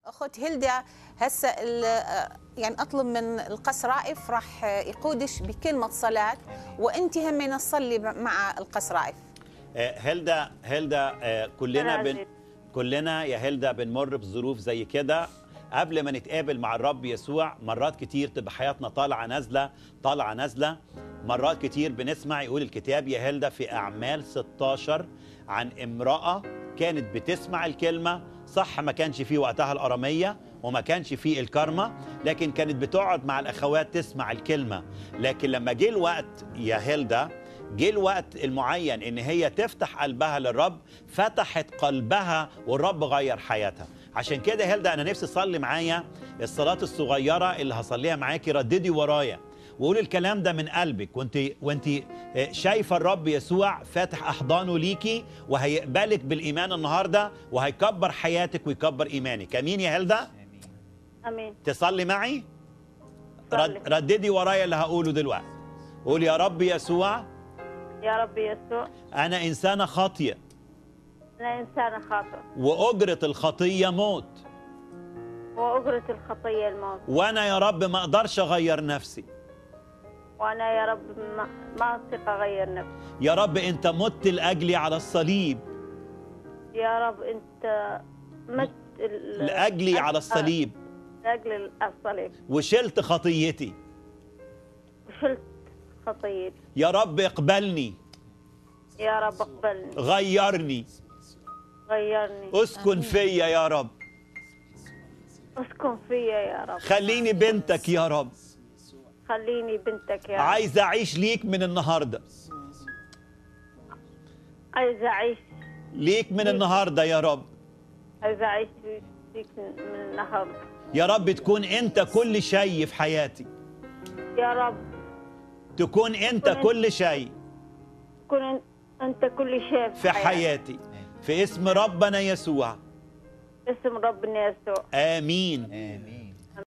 اخت هيلدا هسه ال- يعني اطلب من القس رائف راح يقودش بكلمه صلاه وانت همين تصلي مع القس رائف آه، هيلدا هيلدا آه، كلنا أنا بن عزيز. كلنا يا هيلدا بنمر بظروف زي كده قبل ما نتقابل مع الرب يسوع مرات كتير تبقى حياتنا طالعه نازله طالعه نازله مرات كتير بنسمع يقول الكتاب يا هيلدا في اعمال 16 عن امراه كانت بتسمع الكلمه صح ما كانش فيه وقتها الاراميه وما كانش فيه الكرمه لكن كانت بتقعد مع الاخوات تسمع الكلمه لكن لما جه الوقت يا هيلدا جه الوقت المعين ان هي تفتح قلبها للرب فتحت قلبها والرب غير حياتها عشان كده هيلدا انا نفسي تصلي معايا الصلاه الصغيره اللي هصليها معاكي رددي ورايا وقولي الكلام ده من قلبك وانت وانت شايفه الرب يسوع فاتح احضانه ليكي وهيقبلك بالايمان النهارده وهيكبر حياتك ويكبر ايمانك امين يا هيلدا امين تصلي معي صلي. رد رددي ورايا اللي هقوله دلوقتي قول يا رب يسوع يا رب يسوع انا انسانه خاطيه انا انسان خاطئ واجره الخطيه موت واجرة الخطية الموت وانا يا رب ما اقدرش اغير نفسي وانا يا رب ما, ما اطيق اغير نفسي يا رب انت مت لاجلي على الصليب يا رب انت مت ال- لاجلي على الصليب لاجل الصليب وشلت خطيتي وشلت خطيتي يا رب اقبلني يا رب اقبلني غيرني غيرني اسكن فيا يا رب اسكن فيا يا رب خليني بنتك يا رب خليني بنتك يا رب عايز اعيش ليك من النهارده عايز اعيش ليك من النهارده يا رب عايز اعيش فيك من النهارده يا رب تكون انت كل شيء في حياتي يا رب تكون انت كل شيء كن أن- انت كل شيء في حياتي في اسم ربنا يسوع اسم ربنا يسوع امين امين